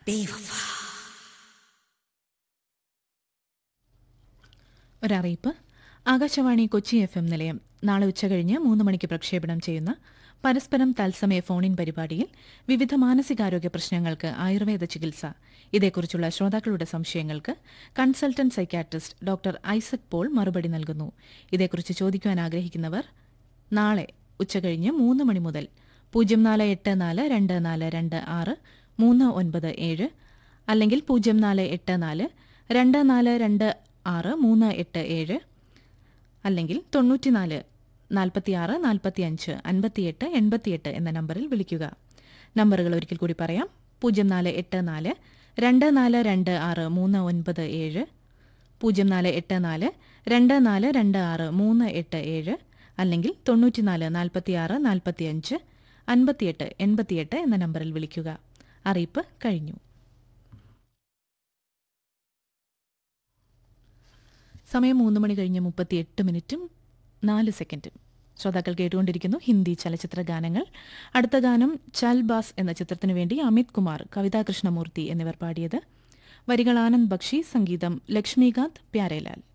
ബേവഫ ഒരറിയിപ്പ് Akashvani Kochi F M നിലയം നാളെ ഉച്ചകഴിഞ്ഞ് മൂന്ന് മണിക്ക് പ്രക്ഷേപണം ചെയ്യുന്ന പരസ്പരം തത്സമയ ഫോണിൻ പരിപാടിയിൽ വിവിധ മാനസികാരോഗ്യ പ്രശ്നങ്ങൾക്ക് ആയുർവേദ ചികിത്സ ഇതേക്കുറിച്ചുള്ള ശ്രോതാക്കളുടെ സംശയങ്ങൾക്ക് consultant psychiatrist doctor Isaac Paul മറുപടി നൽകുന്നു ഇതേക്കുറിച്ച് ചോദിക്കുവാൻ ആഗ്രഹിക്കുന്നവർ നാളെ ഉച്ചകഴിഞ്ഞ് മൂന്ന് മണി മുതൽ പൂജ്യം നാല് എട്ട് നാല് രണ്ട് നാല് രണ്ട് ആറ് മൂന്ന് ഒൻപത് ഏഴ് അല്ലെങ്കിൽ പൂജ്യം നാല് എട്ട് നാല് രണ്ട് നാല് രണ്ട് ആറ് മൂന്ന് എട്ട് ഏഴ് അല്ലെങ്കിൽ തൊണ്ണൂറ്റിനാല് നാൽപ്പത്തിയാറ് നാൽപ്പത്തിയഞ്ച് അൻപത്തിയെട്ട് എൺപത്തിയെട്ട് എന്ന നമ്പറിൽ വിളിക്കുക നമ്പറുകൾ ഒരിക്കൽ കൂടി പറയാം പൂജ്യം നാല് എട്ട് നാല് രണ്ട് നാല് രണ്ട് ആറ് മൂന്ന് ഒൻപത് ഏഴ് പൂജ്യം നാല് എട്ട് നാല് രണ്ട് നാല് രണ്ട് ആറ് മൂന്ന് എട്ട് ഏഴ് അല്ലെങ്കിൽ തൊണ്ണൂറ്റിനാല് നാൽപ്പത്തിയാറ് നാൽപ്പത്തിയഞ്ച് അൻപത്തിയെട്ട് എൺപത്തിയെട്ട് എന്ന നമ്പറിൽ വിളിക്കുക അറിയിപ്പ് കഴിഞ്ഞു സമയം മൂന്ന് മണി കഴിഞ്ഞ് മുപ്പത്തിയെട്ട് മിനിറ്റും നാല് സെക്കൻഡും ശ്രോതാക്കൾ കേട്ടുകൊണ്ടിരിക്കുന്നു ഹിന്ദി ചലച്ചിത്ര ഗാനങ്ങൾ അടുത്ത ഗാനം ചൽ ബാസ് എന്ന ചിത്രത്തിനു വേണ്ടി അമിത് കുമാർ കവിതാ കൃഷ്ണമൂർത്തി എന്നിവർ പാടിയത് വരികൾ ആനന്ദ് ബക്ഷി സംഗീതം ലക്ഷ്മികാന്ത് പ്യാരേലാൽ